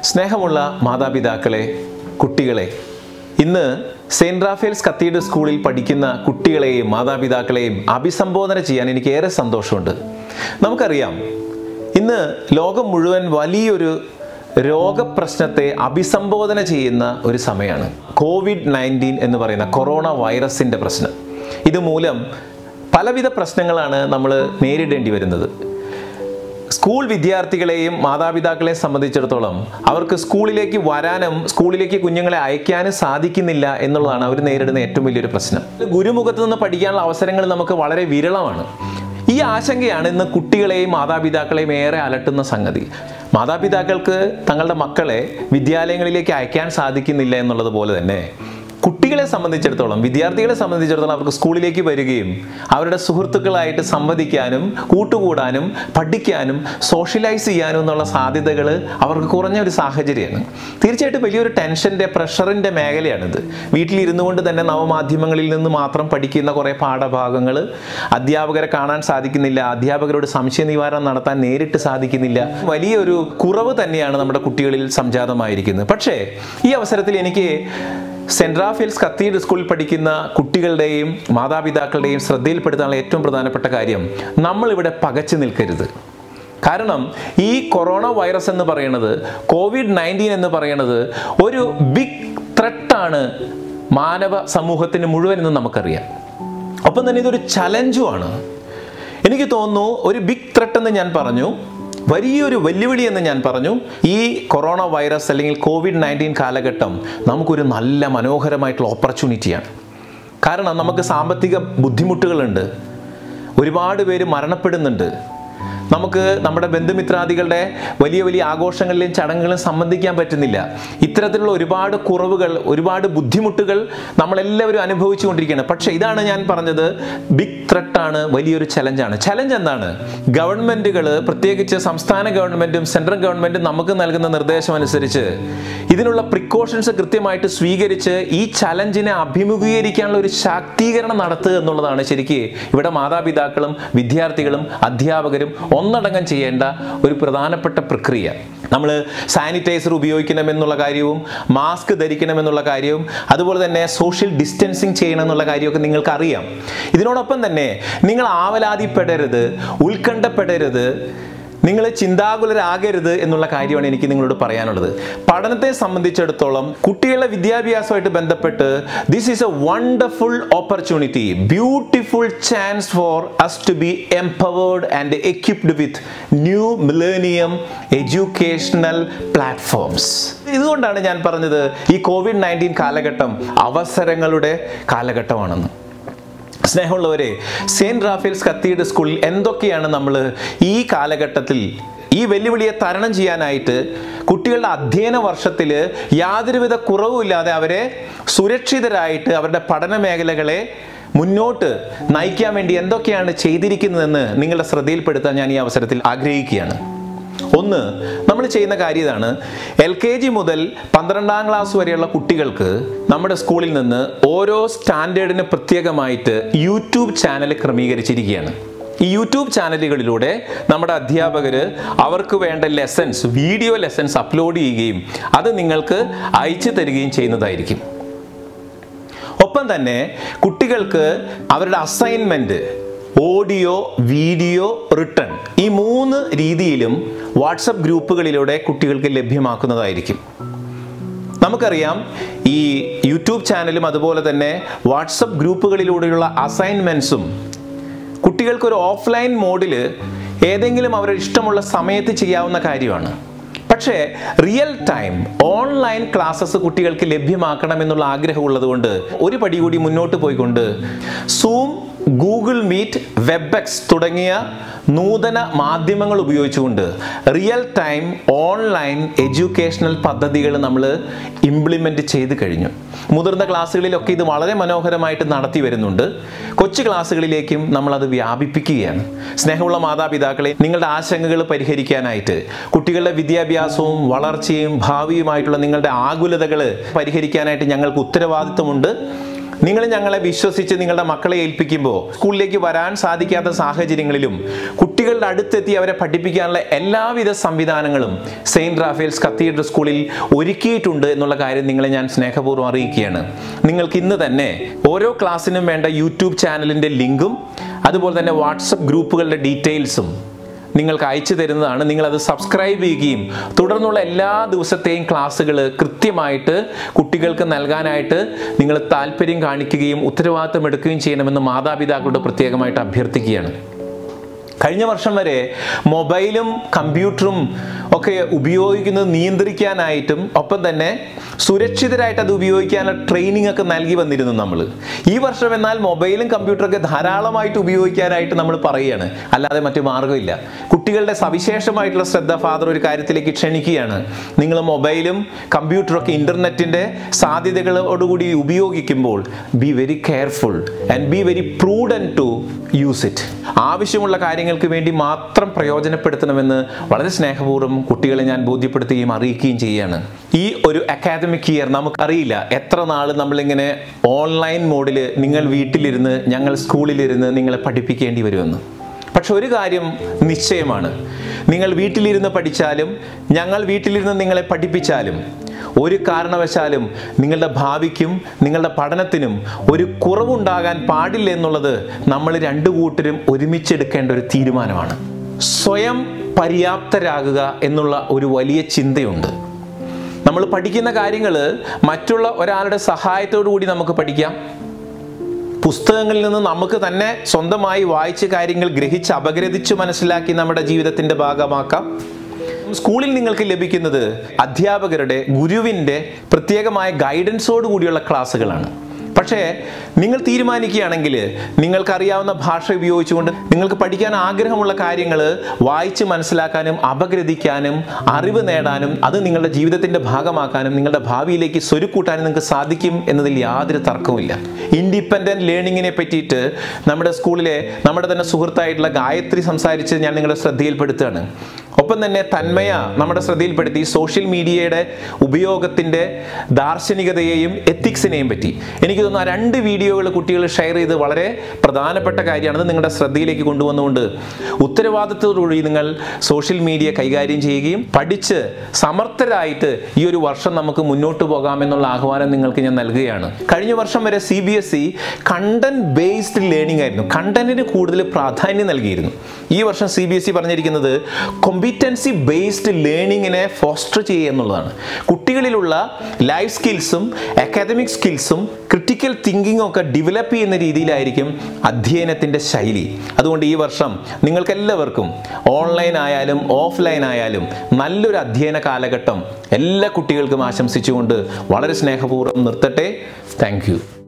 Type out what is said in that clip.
സ്നേഹമുള്ള മാതാപിതാക്കളെ കുട്ടികളെ ഇന്ന് സെയിൻറ് റാഫേൽസ് കത്തീഡ്രൽ സ്കൂളിൽ പഠിക്കുന്ന കുട്ടികളെയും മാതാപിതാക്കളെയും അഭിസംബോധന ചെയ്യാൻ എനിക്ക് ഏറെ സന്തോഷമുണ്ട് നമുക്കറിയാം ഇന്ന് ലോകം മുഴുവൻ വലിയൊരു രോഗപ്രശ്നത്തെ അഭിസംബോധന ചെയ്യുന്ന ഒരു സമയമാണ് കോവിഡ് നയൻറ്റീൻ എന്ന് പറയുന്ന കൊറോണ വൈറസിൻ്റെ പ്രശ്നം ഇതുമൂലം പലവിധ പ്രശ്നങ്ങളാണ് നമ്മൾ നേരിടേണ്ടി വരുന്നത് സ്കൂൾ വിദ്യാർത്ഥികളെയും മാതാപിതാക്കളെയും സംബന്ധിച്ചിടത്തോളം അവർക്ക് സ്കൂളിലേക്ക് വരാനും സ്കൂളിലേക്ക് കുഞ്ഞുങ്ങളെ അയക്കാനും സാധിക്കുന്നില്ല എന്നുള്ളതാണ് അവർ നേരിടുന്ന ഏറ്റവും വലിയൊരു പ്രശ്നം ഗുരുമുഖത്ത് നിന്ന് പഠിക്കാനുള്ള അവസരങ്ങൾ നമുക്ക് വളരെ വിരളമാണ് ഈ ആശങ്കയാണ് ഇന്ന് കുട്ടികളെയും മാതാപിതാക്കളെയും ഏറെ അലട്ടുന്ന സംഗതി മാതാപിതാക്കൾക്ക് തങ്ങളുടെ മക്കളെ വിദ്യാലയങ്ങളിലേക്ക് അയക്കാൻ സാധിക്കുന്നില്ല എന്നുള്ളത് പോലെ തന്നെ കുട്ടികളെ സംബന്ധിച്ചിടത്തോളം വിദ്യാർത്ഥികളെ സംബന്ധിച്ചിടത്തോളം അവർക്ക് സ്കൂളിലേക്ക് വരികയും അവരുടെ സുഹൃത്തുക്കളായിട്ട് സംവദിക്കാനും കൂട്ടുകൂടാനും പഠിക്കാനും സോഷ്യലൈസ് ചെയ്യാനും എന്നുള്ള സാധ്യതകൾ അവർക്ക് കുറഞ്ഞ ഒരു സാഹചര്യമാണ് തീർച്ചയായിട്ടും വലിയൊരു ടെൻഷൻ്റെ പ്രഷറിൻ്റെ മേഖലയാണിത് വീട്ടിലിരുന്നു കൊണ്ട് തന്നെ നവമാധ്യമങ്ങളിൽ നിന്ന് മാത്രം പഠിക്കുന്ന കുറേ പാഠഭാഗങ്ങൾ അധ്യാപകരെ കാണാൻ സാധിക്കുന്നില്ല അധ്യാപകരോട് സംശയ നിവാരണം നടത്താൻ നേരിട്ട് സാധിക്കുന്നില്ല വലിയൊരു കുറവ് തന്നെയാണ് നമ്മുടെ കുട്ടികളിൽ സംജാതമായിരിക്കുന്നത് പക്ഷേ ഈ അവസരത്തിൽ എനിക്ക് സെൻറ് റാഫേൽസ് കത്തീഡ്രൽ സ്കൂളിൽ പഠിക്കുന്ന കുട്ടികളുടെയും മാതാപിതാക്കളുടെയും ശ്രദ്ധയിൽപ്പെടുത്താനുള്ള ഏറ്റവും പ്രധാനപ്പെട്ട കാര്യം നമ്മളിവിടെ പകച്ചു നിൽക്കരുത് കാരണം ഈ കൊറോണ വൈറസ് എന്ന് പറയുന്നത് കോവിഡ് നയൻറ്റീൻ എന്ന് പറയുന്നത് ഒരു ബിഗ് ത്രെട്ടാണ് മാനവ സമൂഹത്തിന് മുഴുവൻ എന്ന് നമുക്കറിയാം ഒപ്പം തന്നെ ഇതൊരു ചലഞ്ചുമാണ് എനിക്ക് തോന്നുന്നു ഒരു ബിഗ് ത്രെട്ട് എന്ന് ഞാൻ പറഞ്ഞു വലിയൊരു വെല്ലുവിളി എന്ന് ഞാൻ പറഞ്ഞു ഈ കൊറോണ വൈറസ് അല്ലെങ്കിൽ കോവിഡ് നയൻറ്റീൻ കാലഘട്ടം നമുക്കൊരു നല്ല മനോഹരമായിട്ടുള്ള ഓപ്പർച്യൂണിറ്റിയാണ് കാരണം നമുക്ക് സാമ്പത്തിക ബുദ്ധിമുട്ടുകളുണ്ട് ഒരുപാട് പേര് മരണപ്പെടുന്നുണ്ട് നമുക്ക് നമ്മുടെ ബന്ധുമിത്രാദികളുടെ വലിയ വലിയ ആഘോഷങ്ങളിലും ചടങ്ങുകളിലും സംബന്ധിക്കാൻ പറ്റുന്നില്ല ഇത്തരത്തിലുള്ള ഒരുപാട് കുറവുകൾ ഒരുപാട് ബുദ്ധിമുട്ടുകൾ നമ്മളെല്ലാവരും അനുഭവിച്ചുകൊണ്ടിരിക്കുകയാണ് പക്ഷേ ഇതാണ് ഞാൻ പറഞ്ഞത് ബിഗ് ത്രെട്ടാണ് വലിയൊരു ചലഞ്ചാണ് ചലഞ്ച് എന്താണ് ഗവൺമെൻറ്റുകൾ പ്രത്യേകിച്ച് സംസ്ഥാന ഗവൺമെൻറ്റും സെൻട്രൽ ഗവൺമെൻറ്റും നമുക്ക് നൽകുന്ന നിർദ്ദേശം അനുസരിച്ച് ഇതിനുള്ള പ്രിക്കോഷൻസ് കൃത്യമായിട്ട് സ്വീകരിച്ച് ഈ ചലഞ്ചിനെ അഭിമുഖീകരിക്കാനുള്ള ഒരു ശാക്തീകരണം നടത്തുക എന്നുള്ളതാണ് ശരിക്ക് ഇവിടെ മാതാപിതാക്കളും വിദ്യാർത്ഥികളും അധ്യാപകരും ഒന്നടങ്കം ചെയ്യേണ്ട ഒരു പ്രധാനപ്പെട്ട പ്രക്രിയ നമ്മൾ സാനിറ്റൈസർ ഉപയോഗിക്കണമെന്നുള്ള കാര്യവും മാസ്ക് ധരിക്കണമെന്നുള്ള കാര്യവും അതുപോലെ തന്നെ സോഷ്യൽ ഡിസ്റ്റൻസിങ് ചെയ്യണം എന്നുള്ള കാര്യമൊക്കെ നിങ്ങൾക്ക് അറിയാം ഇതിനോടൊപ്പം തന്നെ നിങ്ങൾ ആവലാതിപ്പെടരുത് ഉത്കണ്ഠപ്പെടരുത് നിങ്ങൾ ചിന്താകുലരാകരുത് എന്നുള്ള കാര്യമാണ് എനിക്ക് നിങ്ങളോട് പറയാനുള്ളത് പഠനത്തെ സംബന്ധിച്ചിടത്തോളം കുട്ടികളുടെ വിദ്യാഭ്യാസമായിട്ട് ബന്ധപ്പെട്ട് this is a wonderful opportunity beautiful chance for us to be empowered and equipped with new millennium educational platforms ഇതുകൊണ്ടാണ് ഞാൻ പറഞ്ഞത് ഈ കോവിഡ് നയൻറ്റീൻ കാലഘട്ടം അവസരങ്ങളുടെ കാലഘട്ടമാണെന്ന് സ്നേഹമുള്ളവരെ സെയിൻറ്റ് റാഫേൽസ് കത്തീഡ്രൽ സ്കൂളിൽ എന്തൊക്കെയാണ് നമ്മൾ ഈ കാലഘട്ടത്തിൽ ഈ വെല്ലുവിളിയെ തരണം ചെയ്യാനായിട്ട് കുട്ടികളുടെ അധ്യയന വർഷത്തിൽ യാതൊരുവിധ കുറവുമില്ലാതെ അവരെ സുരക്ഷിതരായിട്ട് അവരുടെ പഠന മേഖലകളെ മുന്നോട്ട് നയിക്കാൻ വേണ്ടി എന്തൊക്കെയാണ് ചെയ്തിരിക്കുന്നതെന്ന് നിങ്ങളുടെ ശ്രദ്ധയിൽപ്പെടുത്താൻ ഞാൻ ഈ അവസരത്തിൽ ആഗ്രഹിക്കുകയാണ് ഒന്ന് നമ്മൾ ചെയ്യുന്ന കാര്യം ഇതാണ് എൽ കെ ജി മുതൽ പന്ത്രണ്ടാം ക്ലാസ് വരെയുള്ള കുട്ടികൾക്ക് നമ്മുടെ സ്കൂളിൽ നിന്ന് ഓരോ സ്റ്റാൻഡേർഡിന് പ്രത്യേകമായിട്ട് യൂട്യൂബ് ചാനൽ ക്രമീകരിച്ചിരിക്കുകയാണ് ഈ യൂട്യൂബ് ചാനലുകളിലൂടെ നമ്മുടെ അധ്യാപകർ അവർക്ക് വേണ്ട ലെസൺസ് വീഡിയോ ലെസൺസ് അപ്ലോഡ് ചെയ്യുകയും അത് നിങ്ങൾക്ക് അയച്ചു തരികയും ചെയ്യുന്നതായിരിക്കും ഒപ്പം തന്നെ കുട്ടികൾക്ക് അവരുടെ അസൈൻമെൻറ്റ് ഓഡിയോ വീഡിയോ റിട്ടേൺ ഈ മൂന്ന് രീതിയിലും വാട്സപ്പ് ഗ്രൂപ്പുകളിലൂടെ കുട്ടികൾക്ക് ലഭ്യമാക്കുന്നതായിരിക്കും നമുക്കറിയാം ഈ യൂട്യൂബ് ചാനലും അതുപോലെ തന്നെ വാട്സപ്പ് ഗ്രൂപ്പുകളിലൂടെയുള്ള അസൈൻമെൻറ്റ്സും കുട്ടികൾക്കൊരു ഓഫ്ലൈൻ മോഡിൽ ഏതെങ്കിലും അവരുടെ ഇഷ്ടമുള്ള സമയത്ത് ചെയ്യാവുന്ന കാര്യമാണ് പക്ഷേ റിയൽ ടൈം ഓൺലൈൻ ക്ലാസ്സസ് കുട്ടികൾക്ക് ലഭ്യമാക്കണമെന്നുള്ള ആഗ്രഹമുള്ളത് കൊണ്ട് ഒരു പടി കൂടി മുന്നോട്ട് പോയിക്കൊണ്ട് സൂം ഗൂഗിൾ മീറ്റ് വെബെക്സ് തുടങ്ങിയ നൂതന മാധ്യമങ്ങൾ ഉപയോഗിച്ചുകൊണ്ട് റിയൽ ടൈം ഓൺലൈൻ എഡ്യൂക്കേഷണൽ പദ്ധതികൾ നമ്മൾ ഇംപ്ലിമെൻ്റ് ചെയ്ത് കഴിഞ്ഞു മുതിർന്ന ക്ലാസ്സുകളിലൊക്കെ ഇത് വളരെ മനോഹരമായിട്ട് നടത്തി വരുന്നുണ്ട് കൊച്ചു ക്ലാസ്സുകളിലേക്കും നമ്മളത് വ്യാപിപ്പിക്കുകയാണ് സ്നേഹമുള്ള മാതാപിതാക്കളെ നിങ്ങളുടെ ആശങ്കകൾ പരിഹരിക്കാനായിട്ട് കുട്ടികളുടെ വിദ്യാഭ്യാസവും വളർച്ചയും ഭാവിയുമായിട്ടുള്ള നിങ്ങളുടെ ആകുലതകൾ പരിഹരിക്കാനായിട്ട് ഞങ്ങൾക്ക് ഉത്തരവാദിത്വമുണ്ട് നിങ്ങൾ ഞങ്ങളെ വിശ്വസിച്ച് നിങ്ങളുടെ മക്കളെ ഏൽപ്പിക്കുമ്പോൾ സ്കൂളിലേക്ക് വരാൻ സാധിക്കാത്ത സാഹചര്യങ്ങളിലും കുട്ടികളുടെ അടുത്തെത്തി അവരെ പഠിപ്പിക്കാനുള്ള എല്ലാവിധ സംവിധാനങ്ങളും സെയിൻറ്റ് റാഫേൽസ് കത്തീഡ്രൽ സ്കൂളിൽ ഒരുക്കിയിട്ടുണ്ട് എന്നുള്ള കാര്യം നിങ്ങളെ ഞാൻ സ്നേഹപൂർവ്വം അറിയിക്കുകയാണ് നിങ്ങൾക്ക് ഇന്ന് തന്നെ ഓരോ ക്ലാസ്സിനും വേണ്ട യൂട്യൂബ് ചാനലിൻ്റെ ലിങ്കും അതുപോലെ തന്നെ വാട്സപ്പ് ഗ്രൂപ്പുകളുടെ ഡീറ്റെയിൽസും നിങ്ങൾക്ക് അയച്ചു തരുന്നതാണ് നിങ്ങളത് സബ്സ്ക്രൈബ് ചെയ്യുകയും തുടർന്നുള്ള എല്ലാ ദിവസത്തെയും ക്ലാസ്സുകൾ കൃത്യമായിട്ട് കുട്ടികൾക്ക് നൽകാനായിട്ട് നിങ്ങൾ താല്പര്യം കാണിക്കുകയും ഉത്തരവാദിത്തം എടുക്കുകയും ചെയ്യണമെന്ന് മാതാപിതാക്കളോട് പ്രത്യേകമായിട്ട് അഭ്യർത്ഥിക്കുകയാണ് കഴിഞ്ഞ വർഷം വരെ മൊബൈലും കമ്പ്യൂട്ടറും ഒക്കെ ഉപയോഗിക്കുന്നത് നിയന്ത്രിക്കാനായിട്ടും ഒപ്പം തന്നെ സുരക്ഷിതരായിട്ട് അത് ഉപയോഗിക്കാനുള്ള ട്രെയിനിങ് ഒക്കെ നൽകി വന്നിരുന്നു നമ്മൾ ഈ വർഷം എന്നാൽ മൊബൈലും കമ്പ്യൂട്ടറൊക്കെ ധാരാളമായിട്ട് ഉപയോഗിക്കാനായിട്ട് നമ്മൾ പറയുകയാണ് അല്ലാതെ മറ്റു മാർഗ്ഗമില്ല കുട്ടികളുടെ സവിശേഷമായിട്ടുള്ള ശ്രദ്ധ ഫാദർ ഒരു കാര്യത്തിലേക്ക് ക്ഷണിക്കുകയാണ് നിങ്ങൾ മൊബൈലും കമ്പ്യൂട്ടറൊക്കെ ഇൻ്റർനെറ്റിൻ്റെ സാധ്യതകളോടുകൂടി ഉപയോഗിക്കുമ്പോൾ be very careful and be very prudent to use it ആവശ്യമുള്ള കാര്യങ്ങൾക്ക് വേണ്ടി മാത്രം പ്രയോജനപ്പെടുത്തണമെന്ന് വളരെ സ്നേഹപൂർവ്വം കുട്ടികളെ ഞാൻ ബോധ്യപ്പെടുത്തുകയും അറിയിക്കുകയും ചെയ്യുകയാണ് ഈ ഒരു അക്കാദമിക് ഇയർ നമുക്കറിയില്ല എത്ര നാൾ നമ്മളിങ്ങനെ ഓൺലൈൻ മോഡിൽ നിങ്ങൾ വീട്ടിലിരുന്ന് ഞങ്ങൾ സ്കൂളിലിരുന്ന് നിങ്ങളെ പഠിപ്പിക്കേണ്ടി വരുമെന്ന് പക്ഷെ ഒരു കാര്യം നിശ്ചയമാണ് നിങ്ങൾ വീട്ടിലിരുന്ന് പഠിച്ചാലും ഞങ്ങൾ വീട്ടിലിരുന്ന് നിങ്ങളെ പഠിപ്പിച്ചാലും ഒരു കാരണവശാലും നിങ്ങളുടെ ഭാവിക്കും നിങ്ങളുടെ പഠനത്തിനും ഒരു കുറവുണ്ടാകാൻ പാടില്ല എന്നുള്ളത് നമ്മൾ രണ്ടു കൂട്ടരും ഒരുമിച്ചെടുക്കേണ്ട ഒരു തീരുമാനമാണ് സ്വയം പര്യാപ്തരാകുക എന്നുള്ള ഒരു വലിയ ചിന്തയുണ്ട് നമ്മൾ പഠിക്കുന്ന കാര്യങ്ങൾ മറ്റുള്ള ഒരാളുടെ സഹായത്തോടു കൂടി നമുക്ക് പഠിക്കാം പുസ്തകങ്ങളിൽ നിന്ന് നമുക്ക് തന്നെ സ്വന്തമായി വായിച്ച കാര്യങ്ങൾ ഗ്രഹിച്ച് അപഗ്രഥിച്ച് മനസ്സിലാക്കി നമ്മുടെ ജീവിതത്തിന്റെ ഭാഗമാക്കാം സ്കൂളിൽ നിങ്ങൾക്ക് ലഭിക്കുന്നത് അധ്യാപകരുടെ ഗുരുവിൻ്റെ പ്രത്യേകമായ ഗൈഡൻസോട് കൂടിയുള്ള ക്ലാസ്സുകളാണ് പക്ഷേ നിങ്ങൾ തീരുമാനിക്കുകയാണെങ്കിൽ നിങ്ങൾക്കറിയാവുന്ന ഭാഷ ഉപയോഗിച്ചുകൊണ്ട് നിങ്ങൾക്ക് പഠിക്കാൻ ആഗ്രഹമുള്ള കാര്യങ്ങൾ വായിച്ച് മനസ്സിലാക്കാനും അപഗ്രഥിക്കാനും അറിവ് നേടാനും അത് നിങ്ങളുടെ ജീവിതത്തിൻ്റെ ഭാഗമാക്കാനും നിങ്ങളുടെ ഭാവിയിലേക്ക് സ്വരുക്കൂട്ടാനും നിങ്ങൾക്ക് സാധിക്കും എന്നതിൽ യാതൊരു തർക്കവുമില്ല ഇൻഡിപെൻഡൻറ്റ് ലേണിങ്ങിനെ പറ്റിയിട്ട് നമ്മുടെ സ്കൂളിലെ നമ്മുടെ തന്നെ സുഹൃത്തായിട്ടുള്ള ഗായത്രി സംസാരിച്ച് ഞാൻ നിങ്ങളുടെ ശ്രദ്ധയിൽപ്പെടുത്തുകയാണ് ഒപ്പം തന്നെ തന്മയ നമ്മുടെ ശ്രദ്ധയിൽപ്പെടുത്തി സോഷ്യൽ മീഡിയയുടെ ഉപയോഗത്തിൻ്റെ ദാർശനികതയെയും എത്തിക്സിനെയും പറ്റി എനിക്ക് തോന്നുന്നു ആ രണ്ട് വീഡിയോകൾ കുട്ടികൾ ഷെയർ ചെയ്ത് വളരെ പ്രധാനപ്പെട്ട കാര്യമാണ് അത് നിങ്ങളുടെ ശ്രദ്ധയിലേക്ക് കൊണ്ടുവന്നുകൊണ്ട് ഉത്തരവാദിത്തത്തോടുകൂടി നിങ്ങൾ സോഷ്യൽ മീഡിയ കൈകാര്യം ചെയ്യുകയും പഠിച്ച് സമർത്ഥരായിട്ട് ഈ ഒരു വർഷം നമുക്ക് മുന്നോട്ട് പോകാമെന്നുള്ള ആഹ്വാനം നിങ്ങൾക്ക് ഞാൻ നൽകുകയാണ് കഴിഞ്ഞ വർഷം വരെ C B S E content based learning ആയിരുന്നു കണ്ടന്റിന് കൂടുതൽ പ്രാധാന്യം നൽകിയിരുന്നു ഈ വർഷം സി ബി എസ് ഇ പറഞ്ഞിരിക്കുന്നത് കോമ്പിറ്റൻസി ബേസ്ഡ് ലേണിങ്ങിനെ ഫോസ്റ്റർ ചെയ്യുക എന്നുള്ളതാണ് കുട്ടികളിലുള്ള ലൈഫ് സ്കിൽസും അക്കാദമിക് സ്കിൽസും ക്രിട്ടിക്കൽ തിങ്കിങ്ങും ഒക്കെ ഡെവലപ്പ് ചെയ്യുന്ന രീതിയിലായിരിക്കും അധ്യയനത്തിൻ്റെ ശൈലി അതുകൊണ്ട് ഈ വർഷം നിങ്ങൾക്കെല്ലാവർക്കും ഓൺലൈൻ ആയാലും ഓഫ്ലൈൻ ആയാലും നല്ലൊരു അധ്യയന കാലഘട്ടം എല്ലാ കുട്ടികൾക്കും ആശംസിച്ചുകൊണ്ട് വളരെ സ്നേഹപൂർവ്വം നിർത്തട്ടെ താങ്ക്